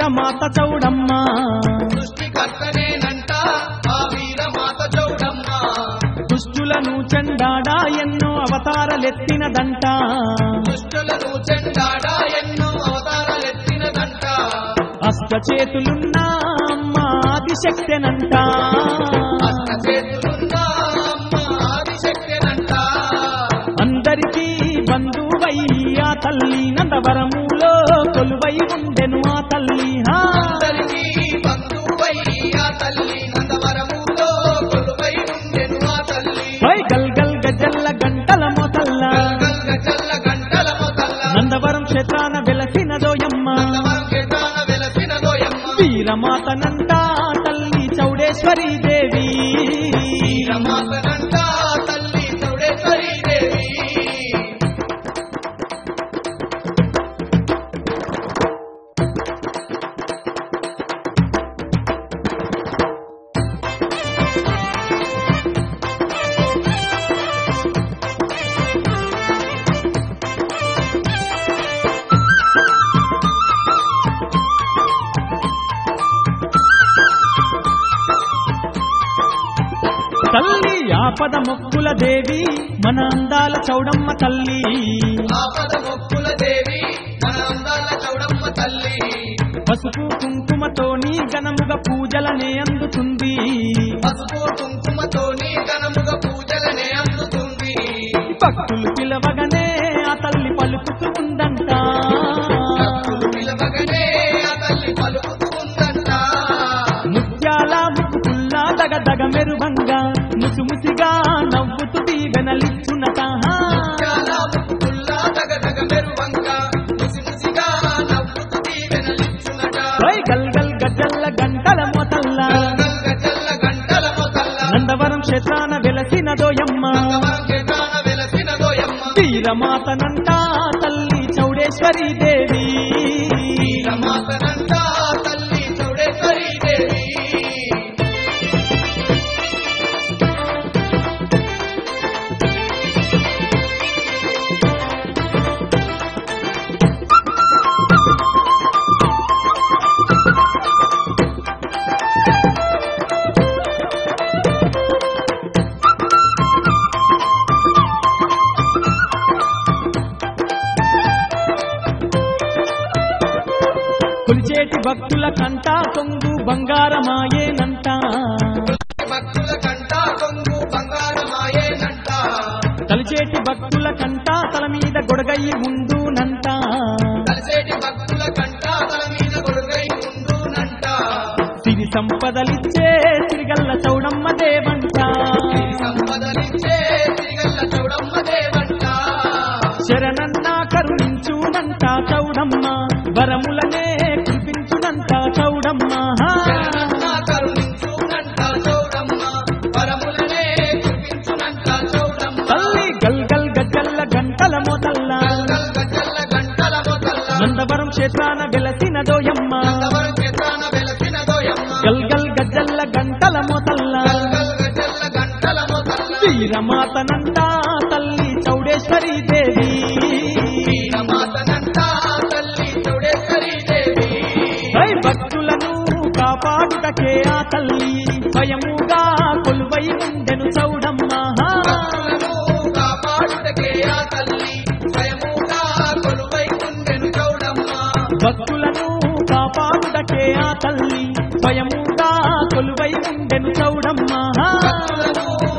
వీరమాత చౌడమ్మ సృష్టికర్తనేనంట ఆ వీరమాత చౌడమ్మ దుష్టులను చెండాడా ఎన్నో అవతారలెత్తినదంట దుష్టులను చెండాడా ఎన్నో అవతారాలెత్తినదంట అష్ట చేతులున్న అమ్మ ఆదిశక్తెనంట అష్ట చేతులున్న అమ్మ ఆదిశక్తినంట అందరికీ బంధువై ఆ తల్లి నందవరములో కొలువై ఉండెను ఆ తల్లి హా. అందరికీ బంధువై ఆ తల్లి నందవరములో కొలువై ఉండెను ఆ తల్లి పై గల్ గల్ గజల్ల గంటల మొతల్ల గల్గల్ గజల్ల గంటల మొదల్ల నందవరం క్షేత్రాన వెలసినదోయమ్మ నందవరం క్షేత్రాన వెలసినదోయమ్మ వీరమాతనంట తల్లి చౌడేశ్వరి దేవి వీరమాతనంట తల్లి చౌడేశ్వరీ దేవి తల్లి ఆపద మొక్కుల దేవి మన అందాల చౌడమ్మ తల్లి ఆపద మొక్కుల దేవి మన అందాల చౌడమ్మ తల్లి పసుపు కుంకుమతోని ఘనముగా పూజలనే అందుతుంది పసుపు కుంకుమతోని ఘనముగా పూజలనే అందుతుంది భక్తులు పిలవగనే ఆ తల్లి పలుకుతూ ఉందంట భక్తులు పిలవగనే ఆ తల్లి పలుకుతూ ఉందంట ముత్యాల ముక్కుల్లా దగ దగ మెరువంగా ముసిముసిగా నవ్వుతూ దీవెనలిచ్చునట చాలా ముక్కుల్లా దగ దగ మెరువంగా ముసి ముసిగా నవ్వుతూ దీవెనలిచ్చునట పై గల్ గల్ గజల్ల గంటల మొతల్లా గల్గల్ గజల్ల గంటల మొదల్ల నందవరం క్షేత్రాన వెలసినదోయమ్మ నందవరం క్షేత్రాన వెలసినదోయమ్మ వీరమాతనంట తల్లి చౌడేశ్వరి దేవి వీరమాతనంట తల్లి చౌడేశ్వరీ దేవి కొలిచేటి భక్తుల కంట కొంగు బంగారమాయేనంట భక్తుల కంట కొంగు బంగారమాయేనంట తలిచేటి భక్తుల కంట తల మీద గొడగయ్యి ఉండునంట కలిసేటి భక్తుల కంట తల మీద గొడుగై ఉండునంట సిరి సంపదలిచ్చే సిరిగల్ల చౌడమ్మ దేవంట సిరి సంపదలిచ్చే తిరిగల్ల చౌడమ్మ దేవంట శరణన్న కరుణించునంట చౌడమ్మ వరములనే కురిపించునంట చౌడమ్మ శరణన్న కరుణించునంట చౌడమ్మ వరములనే కురిపించునంట చౌడమ్మ తల్లి గల్ గల్ గజ్జల్ల గంటల మొదల్ల గల్గల్ గజల్ల గంటల మొదల్ల నందవరం క్షేత్రాన వెలసినదోయమ్మ నందవరం చేతాన వెలసినదోయమ్మ గల్ గల్ గజ్జల్ల గంటల మొదల్ల గల్గల్ గజల్ల గంటల మొదల్ల వీరమాతనంట తల్లి చౌడేశ్వరి దేవి వీరమాతనంట తల్లి చౌడేశ్వరీ దేవి హై భక్తులను కాపాడుటకే ఆ తల్లి భయముగా కొలువై ఉండెను చౌడమ్మ భక్తులను కాపాడుటకే ఆ తల్లి స్వయముగా కొలువై ఉండెను చౌడమ్మ భక్తులను కాపాడుటకే ఆ తల్లి భయముగా కొలువై ఉండెను చౌడమ్మ భక్తులను